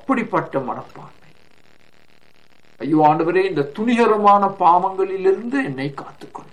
அப்படிப்பட்ட மனப்பான்மை ஐயோ ஆண்டவரே இந்த துணிகரமான பாவங்களிலிருந்து என்னை காத்துக்கொள்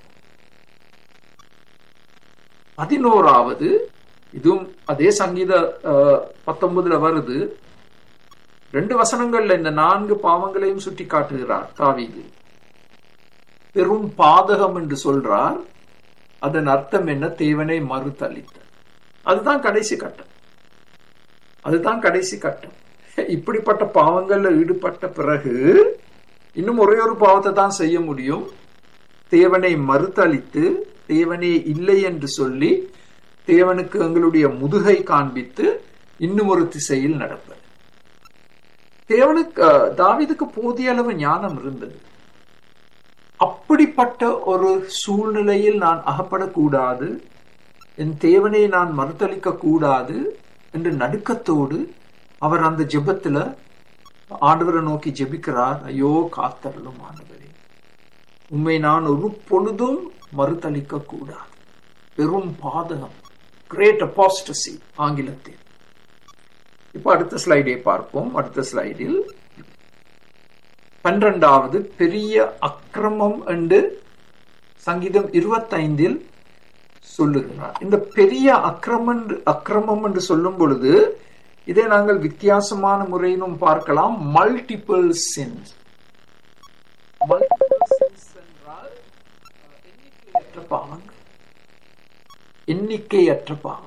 பதினோராவது இதுவும் அதே சங்கீத அஹ், பத்தொன்பதுல வருது ரெண்டு வசனங்கள்ல இந்த நான்கு பாவங்களையும் சுட்டி காட்டுகிறார் தாவீது பெரும் பாதகம் என்று சொல்றார் அதன் அர்த்தம் என்ன தேவனை மறுதளித்த அதுதான் கடைசி கட்டம் அதுதான் கடைசி கட்டம் இப்படிப்பட்ட பாவங்கள்ல ஈடுபட்ட பிறகு இன்னும் ஒரே ஒரு பாவத்தை தான் செய்ய முடியும் தேவனை மறுதளித்து தேவனே இல்லை என்று சொல்லி தேவனுக்கு எங்களுடைய முதுகை காண்பித்து இன்னும் ஒரு திசையில் நடப்பது தேவனுக்கு அஹ், தாவீதுக்கு போதிய அளவு ஞானம் இருந்தது அப்படிப்பட்ட ஒரு சூழ்நிலையில் நான் அகப்படக்கூடாது என் தேவனை நான் மறுதளிக்க கூடாது என்று நடுக்கத்தோடு அவர் அந்த ஜெபத்துல ஆண்டவரை நோக்கி ஜெபிக்கிறார் ஐயோ காத்தருளும் ஆண்டவரே உண்மை நான் ஒரு பொழுதும் மறுதளிக்க கூடாது பெரும் பாதகம் கிரேட் அபாஸ்டசி ஆங்கிலத்தில் இப்ப அடுத்த ஸ்லைடை பார்ப்போம் அடுத்த ஸ்லைடில் பன்னிரண்டாவது பெரிய அக்கிரமம் என்று சங்கீதம் இருபத்தைந்தில் சொல்லுகிறார் இந்த பெரிய அக்கிரமம் அக்கிரமம் என்று சொல்லும் பொழுது இதை நாங்கள் வித்தியாசமான முறையிலும் பார்க்கலாம் மல்டிபிள் சின்ஸ் மல்டிபிள் சின்ஸ் என்றால் அஹ், எண்ணிக்கையற்ற பாவங்கள் எண்ணிக்கையற்ற பாவங்கள்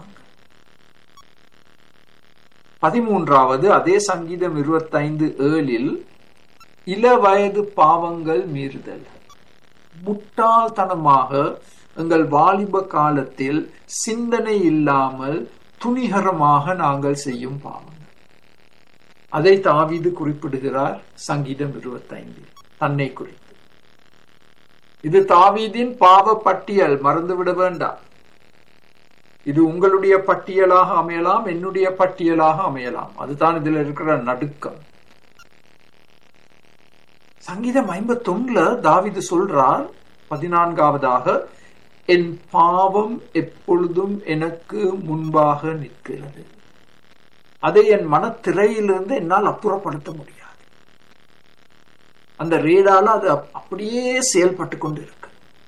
பதிமூன்றாவது அதே சங்கீதம் இருபத்தைந்து ஏழில் இள வயது பாவங்கள் மீறுதல் முட்டாள்தனமாக எங்கள் வாலிப காலத்தில் சிந்தனை இல்லாமல் துணிகரமாக நாங்கள் செய்யும் பாவங்கள் அதை தாவீது குறிப்பிடுகிறார் சங்கீதம் இருபத்தைந்தில் தன்னை குறித்து இது தாவீதின் பாவ பட்டியல் மறந்துவிட வேண்டாம் இது உங்களுடைய பட்டியலாக அமையலாம் என்னுடைய பட்டியலாக அமையலாம் அதுதான் இதுல இருக்கிற நடுக்கம் சங்கீதம் ஐம்பத்தொன்னுல தாவிது சொல்றார் பதினான்காவதாக என் பாவம் எப்பொழுதும் எனக்கு முன்பாக நிற்கிறது அதை என் மனத்திரையிலிருந்து என்னால் அப்புறப்படுத்த முடியாது அந்த ரேடால அது அப்- அப்படியே செயல்பட்டு கொண்டு இருக்கு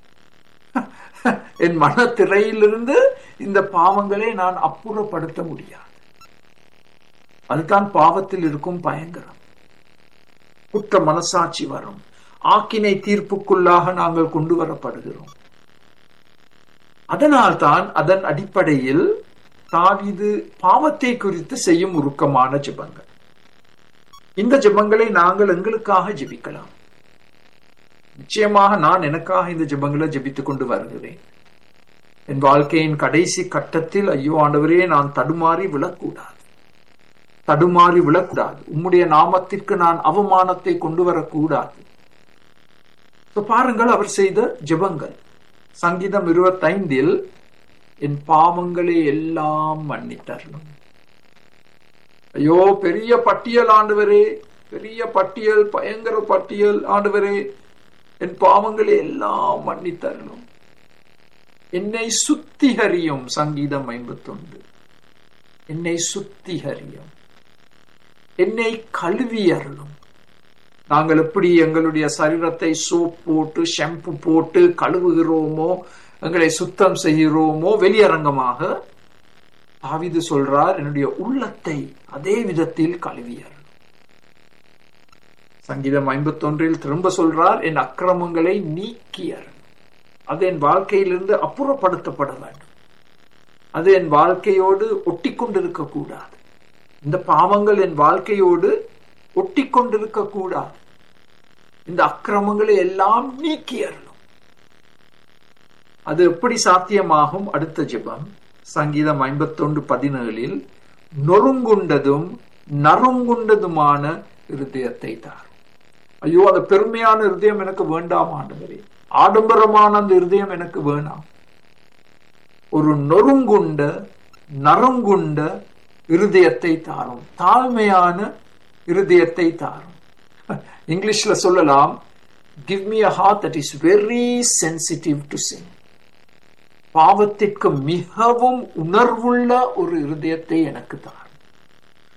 என் மனத்திரையிலிருந்து இந்த பாவங்களை நான் அப்புறப்படுத்த முடியாது அதுதான் பாவத்தில் இருக்கும் பயங்கரம் குற்ற மனசாட்சி வரும் ஆக்கினை தீர்ப்புக்குள்ளாக நாங்கள் கொண்டு வரப்படுகிறோம் அதனால்தான் அதன் அடிப்படையில் தாவீது பாவத்தை குறித்து செய்யும் உருக்கமான ஜெபங்கள் இந்த ஜெபங்களை நாங்கள் எங்களுக்காக ஜெபிக்கலாம் நிச்சயமாக நான் எனக்காக இந்த ஜெபங்களை ஜெபித்துக் கொண்டு வருகிறேன் என் வாழ்க்கையின் கடைசி கட்டத்தில் ஐயோ ஆண்டவரே நான் தடுமாறி விழக்கூடாது தடுமாறி விழக்கூடாது உம்முடைய நாமத்திற்கு நான் அவமானத்தை கொண்டு வரக்கூடாது So பாருங்கள் அவர் செய்த ஜெபங்கள் சங்கீதம் இருபத்தைந்தில் என் பாவங்களை எல்லாம் மன்னித்தரணும் ஐயோ பெரிய பட்டியல் ஆண்டவரே பெரிய பட்டியல் பயங்கர பட்டியல் ஆண்டவரே என் பாவங்களை எல்லாம் மன்னித்தரணும் என்னை சுத்திகரியும் சங்கீதம் ஐம்பத்தொன்று என்னை சுத்திகரியும் என்னை கழுவி அருளும் நாங்கள் எப்படி எங்களுடைய சரீரத்தை சோப் போட்டு ஷாம்பு போட்டு கழுவுகிறோமோ எங்களை சுத்தம் செய்கிறோமோ வெளியரங்கமாக தாவீது சொல்றார் என்னுடைய உள்ளத்தை அதே விதத்தில் கழுவி அருளும் சங்கீதம் ஐம்பத்தொன்றில் திரும்ப சொல்றார் என் அக்கிரமங்களை நீக்கி அருளும் அது என் வாழ்க்கையிலிருந்து அப்புறப்படுத்தப்பட வேண்டும் அது என் வாழ்க்கையோடு ஒட்டி கொண்டிருக்க கூடாது இந்த பாவங்கள் என் வாழ்க்கையோடு ஒட்டி கொண்டிருக்க கூடாது இந்த அக்கிரமங்களை எல்லாம் நீக்கி அருளும் அது எப்படி சாத்தியமாகும் அடுத்த ஜெபம் சங்கீதம் ஐம்பத்தொன்று பதினேழில் நொறுங்குண்டதும் நறுங்குண்டதுமான இருதயத்தை தார் ஐயோ அந்த பெருமையான இருதயம் எனக்கு வேண்டாம் ஆண்டவரே ஆடம்பரமான அந்த இருதயம் எனக்கு வேணாம் ஒரு நொறுங்குண்ட நறுங்குண்ட இருதயத்தை தாரும் தாழ்மையான இருதயத்தை தாரும் இங்கிலீஷ்ல சொல்லலாம் give me a heart that is very sensitive to sin பாவத்திற்கு மிகவும் உணர்வுள்ள ஒரு இருதயத்தை எனக்கு தாரும்